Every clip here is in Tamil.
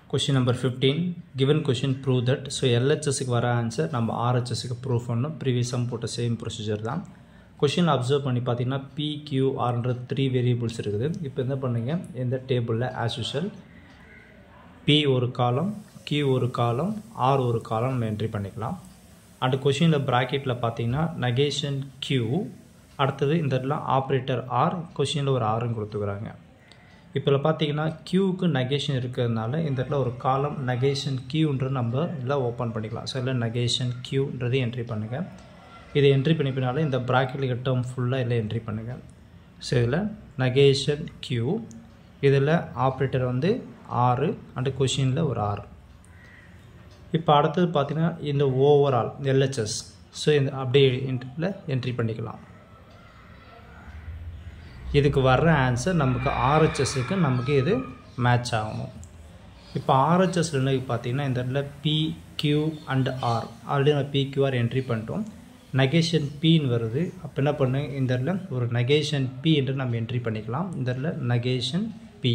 question number fifteen given question prove that so எல்ஹெச்எஸ்க்கு வர ஆன்சர் நம்ம ஆர்ஹெச்எஸ்க்கு ப்ரூவ் பண்ணணும் ப்ரீவியஸாக போட்ட சேம் ப்ரொசீஜர் தான் கொஷின் அப்சர்வ் பண்ணி பார்த்தீங்கன்னா பி கியூ ஆர்ன்றது த்ரீ வேரியபிள்ஸ் இருக்குது இப்போ என்ன பண்ணுங்க இந்த டேபிளில் ஆஸ் யூஷுவல் பி ஒரு காலம் கியூ ஒரு காலம் ஆர் ஒரு காலம் நம்ம என்ட்ரி பண்ணிக்கலாம் அண்ட் கொஷினில் ப்ராக்கெட்டில் பார்த்தீங்கன்னா நகேஷன் கியூ அடுத்தது இந்த இடத்துல ஆப்ரேட்டர் ஆர் கொஷினில் ஒரு ஆறும் கொடுத்துக்கிறாங்க இப்போ பார்த்தீங்கன்னா கியூவுக்கு நகேஷன் இருக்கிறதுனால இந்த இடத்துல ஒரு காலம் நகேஷன் கியூன்றது நம்ம இதில் ஓப்பன் பண்ணிக்கலாம் ஸோ இல்லை நகேஷன் கியூன்றது என்ட்ரி பண்ணுங்கள் இதை என்ட்ரி பண்ணி பின்னால இந்த ப்ராக்கெட்டில் டேர்ம் ஃபுல்லாக இதில் என்ட்ரி பண்ணுங்கள் ஸோ இதில் நகேஷன் கியூ இதில் ஆப்ரேட்டர் வந்து ஆறு அண்டு கொஷினில் ஒரு ஆறு இப்போ அடுத்தது பார்த்தீங்கன்னா இந்த ஓவரால் எல்ஹெச்எஸ் ஸோ இந்த அப்படியே இன்ட்ரில் என்ட்ரி பண்ணிக்கலாம் இதுக்கு வர்ற ஆன்சர் நமக்கு ஆர்ஹெச்எஸ்க்கு நமக்கு இது மேட்ச் ஆகணும் இப்போ ஆர்ஹெச்எஸ்ல என்ன பார்த்தீங்கன்னா இந்த இடத்துல P Q and R already நம்ம பி கியூஆர் என்ட்ரி பண்ணிட்டோம் நகேஷன் பின்னு வருது அப்போ என்ன பண்ணு இந்த இடத்துல ஒரு நகேஷன் பி என்று நம்ம என்ட்ரி பண்ணிக்கலாம் இந்த இடத்துல நகேஷன் பி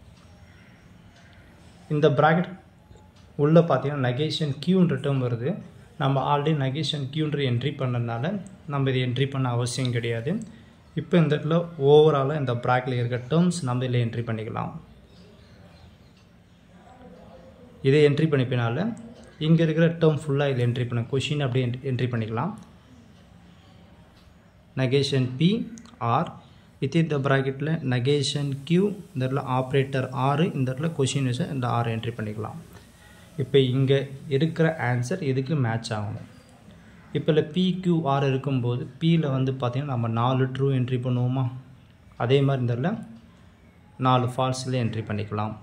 இந்த ப்ராக்கெட் உள்ளே பார்த்தீங்கன்னா நகேஷன் கியூன்ற டேர்ம் வருது நம்ம ஆல்ரெடி நகேஷன் கியூன்ற என்ட்ரி பண்ணதுனால நம்ம இதை என்ட்ரி பண்ண அவசியம் கிடையாது இப்போ இந்த இடத்துல ஓவராலாக இந்த ப்ராக்கில் இருக்க டேர்ம்ஸ் நம்ம இதில் என்ட்ரி பண்ணிக்கலாம் இதை என்ட்ரி பண்ணிப்பினால இங்கே இருக்கிற டேர்ம் ஃபுல்லாக இதில் என்ட்ரி பண்ண கொஷின் அப்படியே என்ட்ரி பண்ணிக்கலாம் negation P R within the ப்ராக்கெட்டில் நகேஷன் கியூ இந்த இடத்துல ஆப்ரேட்டர் ஆறு இந்த இடத்துல கொஷின் இந்த ஆறு என்ட்ரி பண்ணிக்கலாம் இப்போ இங்கே இருக்கிற ஆன்சர் இதுக்கு மேட்ச் ஆகணும் இப்போ இல்லை பிக்யூஆர் இருக்கும்போது பியில் வந்து பார்த்திங்கன்னா நம்ம நாலு ட்ரூ என்ட்ரி பண்ணுவோமா அதே மாதிரி இந்த இடத்துல நாலு ஃபால்ஸில் என்ட்ரி பண்ணிக்கலாம்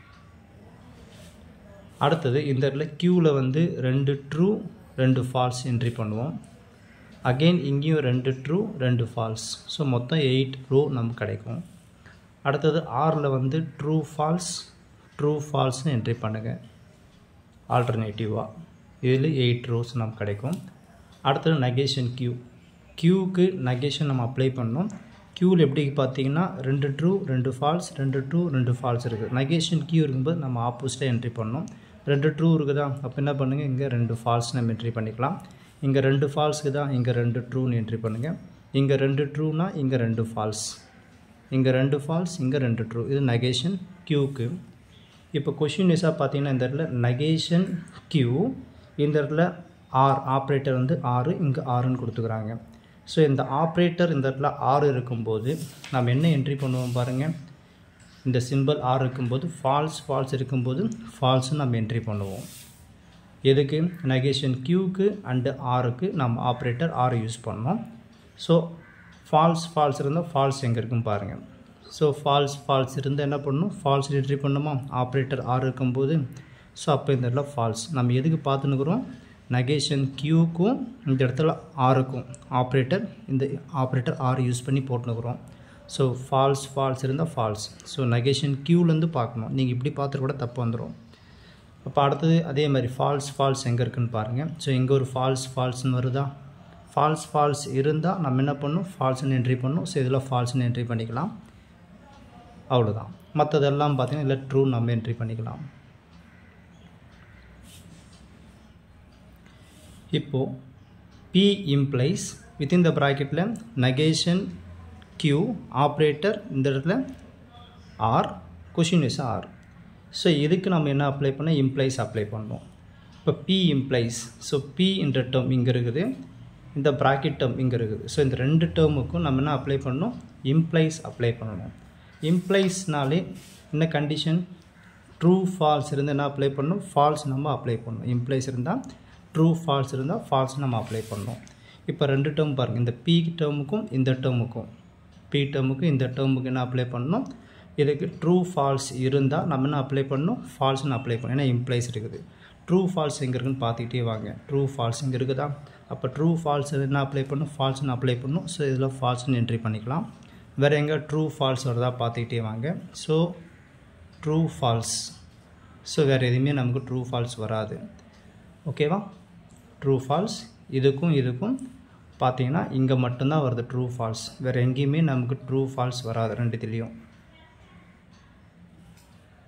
அடுத்தது இந்த இடத்துல க்யூவில் வந்து ரெண்டு ட்ரூ ரெண்டு ஃபால்ஸ் என்ட்ரி பண்ணுவோம் அகெயின் இங்கேயும் ரெண்டு ட்ரூ ரெண்டு ஃபால்ஸ் ஸோ மொத்தம் எயிட் ரோ நமக்கு கிடைக்கும் அடுத்தது ஆரில் வந்து ட்ரூ ஃபால்ஸ் ட்ரூ ஃபால்ஸ்னு என்ட்ரி பண்ணுங்கள் ஆல்டர்னேட்டிவாக இதில் எயிட் ரோஸ் நமக்கு கிடைக்கும் அடுத்தது நகேஷன் கியூ கியூவுக்கு நகேஷன் நம்ம அப்ளை பண்ணோம் கியூவில் எப்படி பார்த்தீங்கன்னா ரெண்டு ட்ரூ ரெண்டு ஃபால்ஸ் ரெண்டு ட்ரூ ரெண்டு ஃபால்ஸ் இருக்குது நகேஷன் கியூ இருக்கும்போது நம்ம ஆப்போசிட்டாக என்ட்ரி பண்ணோம் ரெண்டு ட்ரூ இருக்குதா அப்போ என்ன பண்ணுங்கள் இங்கே ரெண்டு ஃபால்ஸ் நம்ம என்ட்ரி பண்ணிக்கலாம் இங்கே ரெண்டு ஃபால்ஸுக்கு தான் இங்கே ரெண்டு ட்ரூன்னு என்ட்ரி பண்ணுங்கள் இங்கே ரெண்டு ட்ரூனா இங்கே ரெண்டு ஃபால்ஸ் இங்கே ரெண்டு ஃபால்ஸ் இங்கே ரெண்டு ட்ரூ இது நகேஷன் கியூக்கு இப்போ கொஷின் வைஸாக பார்த்தீங்கன்னா இந்த இடத்துல நகேஷன் கியூ இந்த இடத்துல ஆர் ஆப்ரேட்டர் வந்து ஆறு இங்கே ஆறுன்னு கொடுத்துக்கிறாங்க ஸோ இந்த ஆப்ரேட்டர் இந்த இடத்துல ஆறு இருக்கும்போது நம்ம என்ன என்ட்ரி பண்ணுவோம் பாருங்கள் இந்த சிம்பிள் ஆர் இருக்கும்போது ஃபால்ஸ் ஃபால்ஸ் இருக்கும்போது ஃபால்ஸ்னு நம்ம என்ட்ரி பண்ணுவோம் எதுக்கு நகேஷன் கியூக்கு அண்டு ஆருக்கு நம்ம ஆப்ரேட்டர் ஆர் யூஸ் பண்ணோம் ஸோ ஃபால்ஸ் ஃபால்ஸ் இருந்தால் ஃபால்ஸ் எங்கே இருக்குன்னு பாருங்கள் ஸோ ஃபால்ஸ் ஃபால்ஸ் இருந்தால் என்ன பண்ணணும் ஃபால்ஸ் என்ட்ரி பண்ணுமா ஆப்ரேட்டர் ஆர் இருக்கும்போது ஸோ அப்போ இந்த இடத்துல ஃபால்ஸ் நம்ம எதுக்கு பார்த்துன்னுக்குறோம் நகேஷன் கியூக்கும் இந்த இடத்துல ஆருக்கும் ஆப்ரேட்டர் இந்த ஆப்ரேட்டர் ஆர் யூஸ் பண்ணி போட்டுனுக்குறோம் ஸோ ஃபால்ஸ் ஃபால்ஸ் இருந்தால் ஃபால்ஸ் ஸோ நகேஷன் கியூலேருந்து பார்க்கணும் நீங்கள் இப்படி பார்த்துட்டு கூட தப்பு வந்துடும் அப்போ அடுத்தது அதே மாதிரி ஃபால்ஸ் ஃபால்ஸ் எங்கே இருக்குன்னு பாருங்கள் ஸோ இங்கே ஒரு ஃபால்ஸ் ஃபால்ஸ்னு வருதா ஃபால்ஸ் ஃபால்ஸ் இருந்தால் நம்ம என்ன பண்ணணும் ஃபால்ஸ்னு என்ட்ரி பண்ணணும் ஸோ இதில் ஃபால்ஸ்னு என்ட்ரி பண்ணிக்கலாம் அவ்வளோதான் மற்றதெல்லாம் பார்த்தீங்கன்னா இல்லை ட்ரூ நம்ம என்ட்ரி பண்ணிக்கலாம் இப்போது பி இம்ப்ளைஸ் வித்தின் த ப்ராக்கெட்டில் நகேஷன் கியூ ஆப்ரேட்டர் இந்த இடத்துல R question is R so இதுக்கு நம்ம என்ன அப்ளை பண்ண இம்ப்ளைஸ் அப்ளை பண்ணோம் இப்போ பி இம்ப்ளைஸ் ஸோ பி என்ற டேர்ம் இங்கே இருக்குது இந்த ப்ராக்கெட் டேர்ம் இங்கே இருக்குது ஸோ இந்த ரெண்டு டேர்முக்கும் நம்ம என்ன அப்ளை பண்ணணும் இம்ப்ளைஸ் அப்ளை பண்ணணும் இம்ப்ளைஸ்னாலே என்ன கண்டிஷன் ட்ரூ ஃபால்ஸ் இருந்து என்ன அப்ளை பண்ணணும் ஃபால்ஸ் நம்ம அப்ளை பண்ணணும் இம்ப்ளைஸ் இருந்தால் ட்ரூ ஃபால்ஸ் இருந்தால் ஃபால்ஸ் நம்ம அப்ளை பண்ணணும் இப்போ ரெண்டு டேர்ம் பாருங்கள் இந்த பி டேர்முக்கும் இந்த டேர்முக்கும் பி டேர்முக்கும் இந்த டேர்முக்கு என்ன அப்ளை பண்ணணும் இதுக்கு ட்ரூ ஃபால்ஸ் இருந்தால் நம்ம என்ன அப்ளை பண்ணணும் ஃபால்ஸ்னு அப்ளை பண்ணணும் ஏன்னா இம்ப்ளைஸ் இருக்குது ட்ரூ ஃபால்ஸ் எங்கே இருக்குன்னு பார்த்துக்கிட்டே வாங்க ட்ரூ ஃபால்ஸ் இங்கே இருக்குதா அப்போ ட்ரூ ஃபால்ஸ் என்ன அப்ளை பண்ணணும் ஃபால்ஸ்னு அப்ளை பண்ணணும் ஸோ இதில் ஃபால்ஸ்னு என்ட்ரி பண்ணிக்கலாம் வேறு எங்கே ட்ரூ ஃபால்ஸ் வருதா பார்த்துக்கிட்டே வாங்க ஸோ ட்ரூ ஃபால்ஸ் ஸோ வேறு எதுவுமே நமக்கு ட்ரூ ஃபால்ஸ் வராது ஓகேவா ட்ரூ ஃபால்ஸ் இதுக்கும் இதுக்கும் பார்த்தீங்கன்னா இங்கே மட்டும்தான் வருது ட்ரூ ஃபால்ஸ் வேறு எங்கேயுமே நமக்கு ட்ரூ ஃபால்ஸ் வராது ரெண்டுத்துலேயும்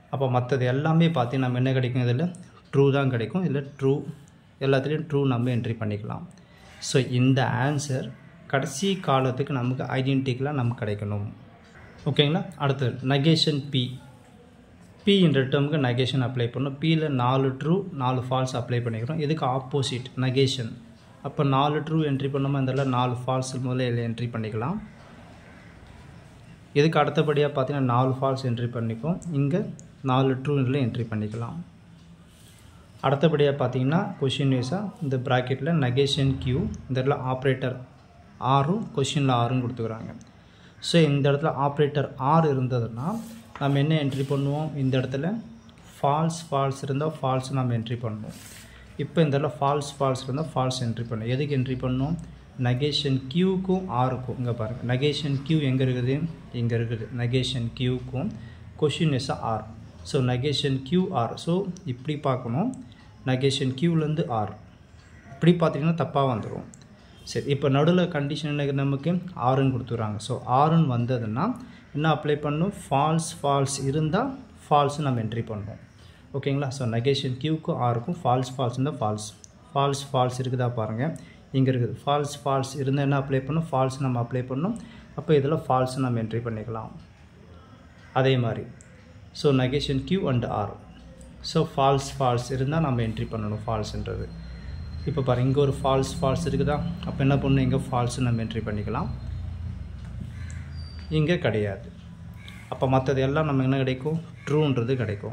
அப்போ மற்றது எல்லாமே பார்த்து நம்ம என்ன கிடைக்கும் இதில் ட்ரூ தான் கிடைக்கும் இதில் ட்ரூ எல்லாத்துலேயும் ட்ரூ நம்ம என்ட்ரி பண்ணிக்கலாம் ஸோ இந்த ஆன்சர் கடைசி காலத்துக்கு நமக்கு ஐடென்டிக்கலாக நமக்கு கிடைக்கணும் ஓகேங்களா அடுத்தது நகேஷன் பி பி என்ற டேர்முக்கு நகேஷன் அப்ளை பண்ணணும் பியில் நாலு ட்ரூ நாலு ஃபால்ஸ் அப்ளை பண்ணிக்கிறோம் இதுக்கு ஆப்போசிட் நகேஷன் அப்போ நாலு ட்ரூ என்ட்ரி பண்ணோமா இந்த நாலு ஃபால்ஸ் முதல்ல இதில் என்ட்ரி பண்ணிக்கலாம் இதுக்கு அடுத்தபடியாக பார்த்தீங்கன்னா நாலு ஃபால்ஸ் என்ட்ரி பண்ணிப்போம் இங்கே நாலு ட்ரூ இதில் என்ட்ரி பண்ணிக்கலாம் அடுத்தபடியாக பார்த்தீங்கன்னா கொஷின் வைஸாக இந்த ப்ராக்கெட்டில் நகேஷன் கியூ இந்த இடத்துல ஆப்ரேட்டர் ஆறும் கொஷினில் ஆறும் கொடுத்துக்கிறாங்க ஸோ இந்த இடத்துல ஆப்ரேட்டர் ஆறு இருந்ததுன்னா நம்ம என்ன என்ட்ரி பண்ணுவோம் இந்த இடத்துல ஃபால்ஸ் ஃபால்ஸ் இருந்தால் ஃபால்ஸ் நம்ம என்ட்ரி பண்ணுவோம் இப்போ இந்த இடத்துல ஃபால்ஸ் ஃபால்ஸ் இருந்தால் ஃபால்ஸ் என்ட்ரி பண்ணுவோம் எதுக்கு என்ட்ரி பண்ணோம் நகேஷன் கியூக்கும் ஆருக்கும் இங்கே பாருங்கள் நகேஷன் கியூ எங்கே இருக்குது இங்கே இருக்குது நகேஷன் கியூக்கும் question is R so negation q r so இப்படி பார்க்கணும் நகேஷன் கியூலேருந்து ஆர் இப்படி பார்த்தீங்கன்னா தப்பாக வந்துடும் சரி இப்போ நடுவில் கண்டிஷன் என்ன நமக்கு ஆறுன்னு கொடுத்துட்றாங்க ஸோ ஆறுன்னு வந்ததுன்னா என்ன அப்ளை பண்ணணும் ஃபால்ஸ் ஃபால்ஸ் இருந்தால் ஃபால்ஸ் நம்ம என்ட்ரி பண்ணுறோம் ஓகேங்களா ஸோ நகேஷன் கியூக்கும் ஆருக்கும் ஃபால்ஸ் ஃபால்ஸ் இருந்தால் ஃபால்ஸ் ஃபால்ஸ் ஃபால்ஸ் இருக்குதா பாருங்கள் இங்கே இருக்குது ஃபால்ஸ் ஃபால்ஸ் இருந்தால் என்ன அப்ளை பண்ணணும் ஃபால்ஸ் நம்ம அப்ளை பண்ணணும் அப்போ இதில் ஃபால்ஸ் நம்ம என்ட்ரி பண்ணிக்கலாம் அதே மாதிரி so negation q and r so false false இருந்தால் நம்ம என்ட்ரி பண்ணணும் ஃபால்ஸ்ன்றது இப்போ பாருங்கள் இங்கே ஒரு ஃபால்ஸ் ஃபால்ஸ் இருக்குதா அப்போ என்ன பண்ணணும் இங்கே ஃபால்ஸ் நம்ம என்ட்ரி பண்ணிக்கலாம் இங்கே கிடையாது அப்போ மற்றது எல்லாம் நம்ம என்ன கிடைக்கும் ட்ரூன்றது கிடைக்கும்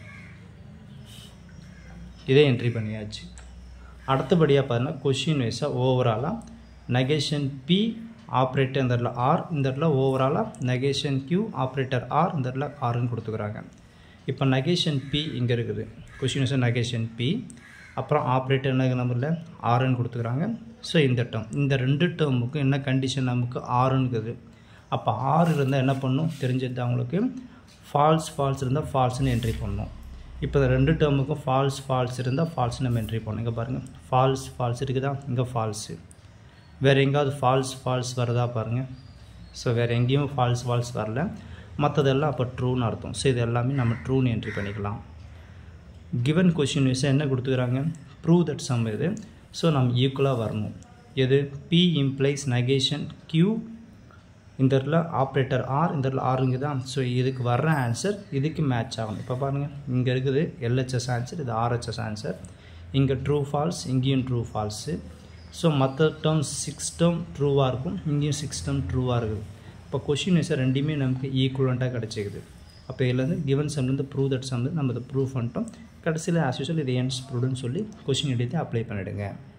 இதே என்ட்ரி பண்ணியாச்சு அடுத்தபடியாக பார்த்தீங்கன்னா கொஷின் வைஸாக ஓவராலாக நகேஷன் பி ஆப்ரேட்டர் இந்த இடத்துல ஆர் இந்த இடத்துல ஓவராலாக நகேஷன் கியூ ஆப்ரேட்டர் ஆர் இந்த இடத்துல ஆர்னு கொடுத்துக்கிறாங்க இப்போ நகேஷன் பி இங்கே இருக்குது கொஷின் வைஸாக நகேஷன் பி அப்புறம் ஆப்ரேட்டர் என்ன நம்பரில் ஆறுன்னு கொடுத்துக்கிறாங்க ஸோ இந்த டேர்ம் இந்த ரெண்டு டேர்முக்கும் என்ன கண்டிஷன் நமக்கு ஆறுன்னுக்குது அப்போ ஆறு இருந்தால் என்ன பண்ணும் தெரிஞ்சது அவங்களுக்கு ஃபால்ஸ் ஃபால்ஸ் இருந்தால் ஃபால்ஸ்னு என்ட்ரி பண்ணணும் இப்போ இந்த ரெண்டு டேர்முக்கும் ஃபால்ஸ் ஃபால்ஸ் இருந்தால் ஃபால்ஸ் நம்ம என்ட்ரி பண்ணணும் இங்கே பாருங்கள் ஃபால்ஸ் ஃபால்ஸ் இருக்குதா இங்கே ஃபால்ஸு வேறு எங்கேயாவது ஃபால்ஸ் ஃபால்ஸ் வருதா பாருங்கள் ஸோ வேறு எங்கேயும் ஃபால்ஸ் ஃபால்ஸ் வரல மற்றதெல்லாம் அப்போ ட்ரூன்னு அர்த்தம் ஸோ இது எல்லாமே நம்ம ட்ரூன்னு என்ட்ரி பண்ணிக்கலாம் கிவன் கொஷின் விஷயம் என்ன கொடுத்துக்கிறாங்க ப்ரூவ் தட் சம் இது ஸோ நம்ம ஈக்குவலாக வரணும் எது பி இம்ப்ளைஸ் நகேஷன் கியூ இந்த இடத்துல ஆப்ரேட்டர் ஆர் இந்த இடத்துல ஆறுங்க தான் ஸோ இதுக்கு வர்ற ஆன்சர் இதுக்கு மேட்ச் ஆகணும் இப்போ பாருங்கள் இங்கே இருக்குது எல்ஹெச்எஸ் ஆன்சர் இது ஆர்ஹெச்எஸ் ஆன்சர் இங்கே ட்ரூ ஃபால்ஸ் இங்கேயும் ட்ரூ ஃபால்ஸு ஸோ மற்ற டேர்ம் சிக்ஸ் டேர்ம் ட்ரூவாக இருக்கும் இங்கேயும் சிக்ஸ் டேர்ம் ட்ரூவாக இருக்குது இப்போ கொஷின் வைஸாக ரெண்டுமே நமக்கு ஈக்குவலண்ட்டாக கிடச்சிக்குது அப்போ இதுலேருந்து கிவன் சம்லேருந்து ப்ரூவ் தட் சம் நம்ம இதை ப்ரூவ் பண்ணிட்டோம் கடைசியில் ஆஸ் யூஸ்வல் இது என்ஸ் ப்ரூவ்னு சொல்லி கொஷின் எடுத்து அப்ளை பண்ணிவிடுங்க